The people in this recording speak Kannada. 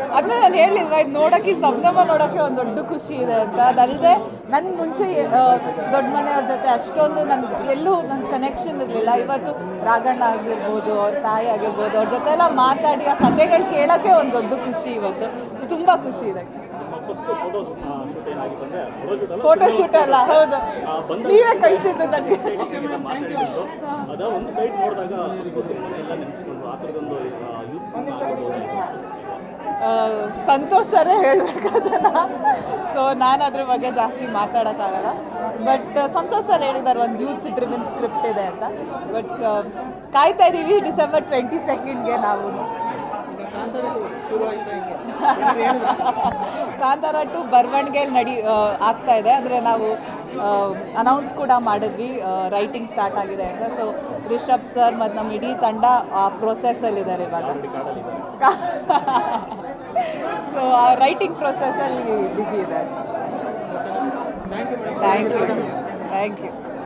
ಅದನ್ನ ನಾನು ಹೇಳಿಲ್ವಾ ಇದು ನೋಡೋಕ್ಕೆ ಈ ಸಂಭ್ರಮ ನೋಡೋಕ್ಕೆ ಒಂದು ದೊಡ್ಡ ಖುಷಿ ಇದೆ ಅಂತ ಅದಲ್ಲದೆ ನನ್ನ ಮುಂಚೆ ಆ, ದೊಡ್ಡ ಮನೆಯವ್ರ ಜೊತೆ ಅಷ್ಟೊಂದು ನನ್ಗೆ ಎಲ್ಲೂ ನನ್ನ ಕನೆಕ್ಷನ್ ಇರಲಿಲ್ಲ ಇವತ್ತು ರಾಘಣ್ಣ ಆಗಿರ್ಬೋದು ಅವ್ರ ತಾಯಿ ಆಗಿರ್ಬೋದು ಅವ್ರ ಜೊತೆ ಎಲ್ಲ ಮಾತಾಡಿ ಆ ಕತೆಗಳು ಕೇಳೋಕ್ಕೆ ಒಂದು ದೊಡ್ಡ ಖುಷಿ ಇವತ್ತು ಸೊ ತುಂಬ ಖುಷಿ ಇದೆ ಫಸ್ಟ್ ಫೋಟೋ ಶೂಟ್ ಏನಾಗಿತ್ತು ಅಂದ್ರೆ ಫೋಟೋ ಶೂಟ್ ಅಲ್ಲ ಫೋಟೋ ಶೂಟ್ ಅಲ್ಲ ಹೌದು ಆ, ಬಂದ ನೀವೇ ಕಳಿಸಿದ್ದು ನನಗೆ ಮಾತಾಡಿದ್ದು ಅದ ಒಂದು ಸೈಡ್ ನೋಡಿದಾಗ ತುರ್ಕು ಸಿನಿಮಾನ ಎಲ್ಲ ನೆನೆಸ್ಕೊಂಡ್ರು ಆ ಥರದೊಂದು ಯೂತ್ ಸಿನಿಮಾ ಆಗಿರ್ಬೋದು ಆ, ಸಂತೋಷ್ ಸರೇ ಹೇಳ್ಬೇಕದನ್ನ ಸೊ ನಾನು ಅದ್ರ ಬಗ್ಗೆ ಜಾಸ್ತಿ ಮಾತಾಡೋಕ್ಕಾಗಲ್ಲ ಬಟ್ ಸಂತೋಷ್ ಸರ್ ಹೇಳಿದ್ದಾರೆ ಒಂದು ಯೂತ್ ಡ್ರಿವನ್ ಸ್ಕ್ರಿಪ್ಟ್ ಇದೆ ಅಂತ ಬಟ್ ಕಾಯ್ತಾ ಇದ್ದೀವಿ ಡಿಸೆಂಬರ್ ಟ್ವೆಂಟಿ ಸೆಕೆಂಡ್ಗೆ ನಾವು ಕಾಂತಾರ ಟು ಬರವಣಿಗೆಯಲ್ಲಿ ನಡಿ ಆ, ಆಗ್ತಾ ಇದೆ ಅಂದರೆ ನಾವು ಅನೌನ್ಸ್ ಕೂಡ ಮಾಡಿದ್ವಿ ರೈಟಿಂಗ್ ಸ್ಟಾರ್ಟ್ ಆಗಿದೆ ಅಂತ ಸೊ ರಿಷಬ್ ಸರ್ ಮತ್ತು ನಮ್ಮ ಇಡೀ ತಂಡ ಆ ಪ್ರೊಸೆಸ್ಸಲ್ಲಿದ್ದಾರೆ ಇವಾಗ ಸೊ ಆ ರೈಟಿಂಗ್ ಪ್ರೊಸೆಸ್ಸಲ್ಲಿ ಬ್ಯುಸಿ ಇದೆ ಥ್ಯಾಂಕ್ ಯು ಥ್ಯಾಂಕ್ ಯು